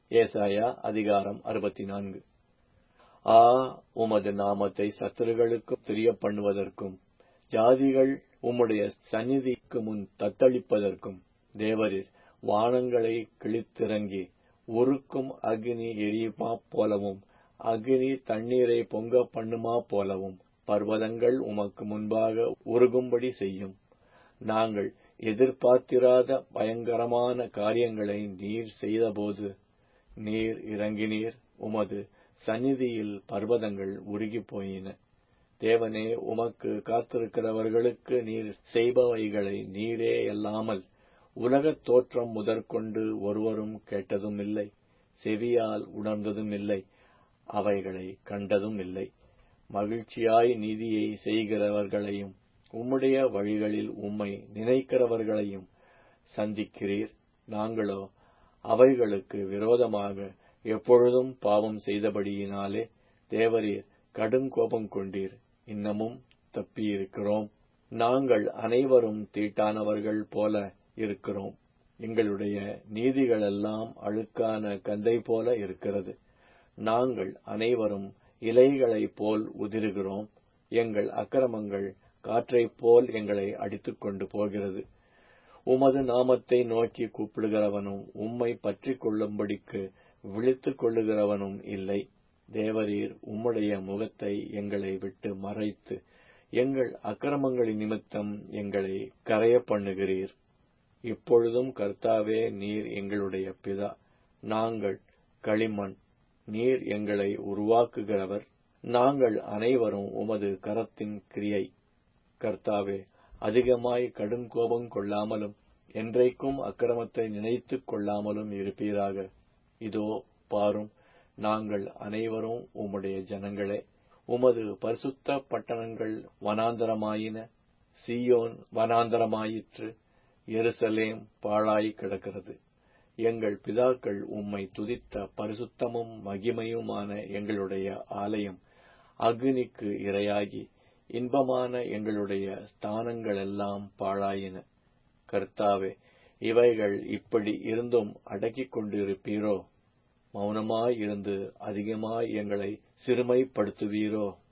ஏசாயா அதிகாரம் அறுபத்தி நான்கு ஆ உமது நாமத்தை சத்துருகளுக்கு தெரியப்பண்ணுவதற்கும் ஜாதிகள் உம்முடைய சந்நிதிக்கு முன் தத்தளிப்பதற்கும் தேவரீர் வானங்களை கிழித்திறங்கி உருக்கும் அக்னி எரியுமா போலவும் அக்னி தண்ணீரை பொங்க பண்ணுமா போலவும் பர்வதங்கள் உமக்கு முன்பாக உருகும்படி செய்யும் நாங்கள் எதிர்பார்த்திராத பயங்கரமான காரியங்களை நீர் செய்தபோது நீர் இறங்கினீர் உமது சந்நிதியில் பர்வதங்கள் உருகிப் போயின தேவனே உமக்கு காத்திருக்கிறவர்களுக்கு நீர் செய்பவைகளை நீரே அல்லாமல் உலகத் தோற்றம் முதற்கொண்டு ஒருவரும் கேட்டதும் இல்லை செவியால் உணர்ந்ததும் இல்லை அவைகளை கண்டதும் இல்லை மகிழ்ச்சியாய் நீதியை செய்கிறவர்களையும் உம்முடைய வழிகளில் உம்மை நினைக்கிறவர்களையும் சந்திக்கிறீர் நாங்களோ அவைகளுக்கு விரோதமாக எப்பொழுதும் பாவம் செய்தபடியினாலே தேவரீர் கடும் கோபம் கொண்டீர் இன்னமும் தப்பியிருக்கிறோம் நாங்கள் அனைவரும் தீட்டானவர்கள் போல இருக்கிறோம் எங்களுடைய நீதிகளெல்லாம் அழுக்கான கந்தை போல இருக்கிறது நாங்கள் அனைவரும் இலைகளைப் போல் உதிருகிறோம் எங்கள் அக்கிரமங்கள் காற்றைப் போல் எங்களை அடித்துக் கொண்டு போகிறது உமது நாமத்தை நோக்கி கூப்பிடுகிறவனும் உம்மை பற்றிக் கொள்ளும்படிக்கு விழித்துக் கொள்ளுகிறவனும் இல்லை தேவரீர் உம்முடைய முகத்தை எங்களை விட்டு மறைத்து எங்கள் அக்கிரமங்களின் நிமித்தம் எங்களை கரைய பண்ணுகிறீர் இப்பொழுதும் கர்த்தாவே நீர் எங்களுடைய பிதா நாங்கள் களிமண் நீர் எங்களை உருவாக்குகிறவர் நாங்கள் அனைவரும் உமது கரத்தின் கிரியை கர்த்தாவே அதிகமாய் கடும் கோபம் கொள்ளாமலும் என்றைக்கும் அக்கிரமத்தை நினைத்துக் கொள்ளாமலும் இருப்பீராக இதோ பாரும் நாங்கள் அனைவரும் உம்முடைய ஜனங்களே உமது பரிசுத்த பட்டணங்கள் வனாந்தரமாயின சியோன் வனாந்தரமாயிற்று எருசலேம் பாழாய் கிடக்கிறது எங்கள் பிதாக்கள் உம்மை துதித்த பரிசுத்தமும் மகிமையுமான எங்களுடைய ஆலயம் அக்னிக்கு இரையாகி இன்பமான எங்களுடைய ஸ்தானங்களெல்லாம் பாழாயின கர்த்தாவே இவைகள் இப்படி இருந்தும் அடக்கிக் கொண்டிருப்பீரோ மௌனமாய் இருந்து அதிகமாய் எங்களை சிறுமைப்படுத்துவீரோ